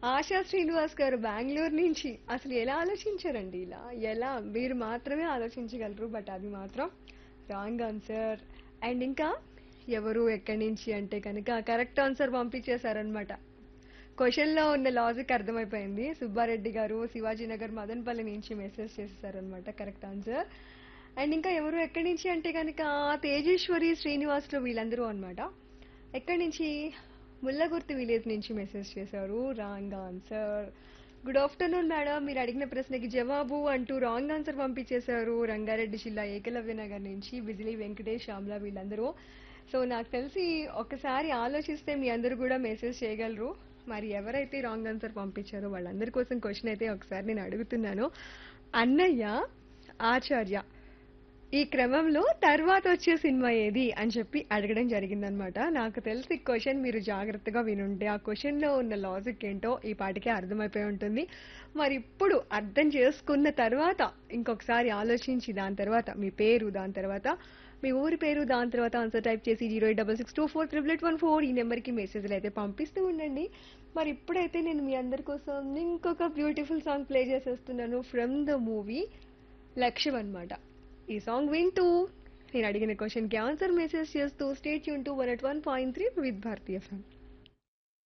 ఆశా శ్రీనివాస్ గారు బెంగళూరు నుంచి అసలు ఎలా ఆలోచించారండి ఇలా ఎలా మీరు మాత్రమే ఆలోచించగలరు బట్ అది మాత్రం రాంగ్ ఆన్సర్ అండ్ ఇంకా ఎవరు ఎక్కడి నుంచి అంటే కనుక కరెక్ట్ ఆన్సర్ పంపించేశారనమాట క్వశ్చన్లో ఉన్న లాజిక్ అర్థమైపోయింది సుబ్బారెడ్డి గారు శివాజీనగర్ మదన్పల్లి నుంచి మెసేజ్ చేసేసారనమాట కరెక్ట్ ఆన్సర్ అండ్ ఇంకా ఎవరు ఎక్కడి నుంచి అంటే కనుక తేజేశ్వరి శ్రీనివాసులు వీళ్ళందరూ అనమాట ఎక్కడి నుంచి ముల్లగుర్తి విలేజ్ నుంచి మెసేజ్ చేశారు wrong answer good afternoon madam మీరు అడిగిన ప్రశ్నకి జవాబు అంటూ రాంగ్ ఆన్సర్ పంపించేశారు రంగారెడ్డి జిల్లా ఏకలవ్య నగర్ నుంచి బిజిలీ వెంకటేష్ శ్యామ్లా వీళ్ళందరూ సో నాకు తెలిసి ఒకసారి ఆలోచిస్తే మీ అందరూ కూడా మెసేజ్ చేయగలరు మరి ఎవరైతే రాంగ్ ఆన్సర్ పంపించారో వాళ్ళందరి కోసం క్వశ్చన్ అయితే ఒకసారి నేను అడుగుతున్నాను అన్నయ్య ఆచార్య ఈ క్రమంలో తర్వాత వచ్చే సినిమా ఏది అని చెప్పి అడగడం జరిగిందనమాట నాకు తెలిసి క్వశ్చన్ మీరు జాగ్రత్తగా వినుంటే ఆ క్వశ్చన్ లో ఉన్న లాజిక్ ఏంటో ఈ పాటికే అర్థమైపోయి ఉంటుంది మరి ఇప్పుడు అర్థం చేసుకున్న తర్వాత ఇంకొకసారి ఆలోచించి దాని తర్వాత మీ పేరు దాని తర్వాత మీ ఊరి పేరు దాని తర్వాత ఆన్సర్ టైప్ చేసి zero eight double six two four triple eight one four ఈ నెంబర్కి మెసేజ్లు అయితే పంపిస్తూ ఉండండి మరి ఇప్పుడైతే నేను మీ అందరి కోసం ఇంకొక బ్యూటిఫుల్ సాంగ్ ప్లే చేసేస్తున్నాను ఫ్రమ్ ద మూవీ లక్ష్యం అన్నమాట ఈ సాంగ్ వింటూ నేను అడిగిన క్వశ్చన్కి ఆన్సర్ మెసేజ్ చేస్తూ స్టేట్ యూన్ two one at one point three with భారతీయ ఫ్యాన్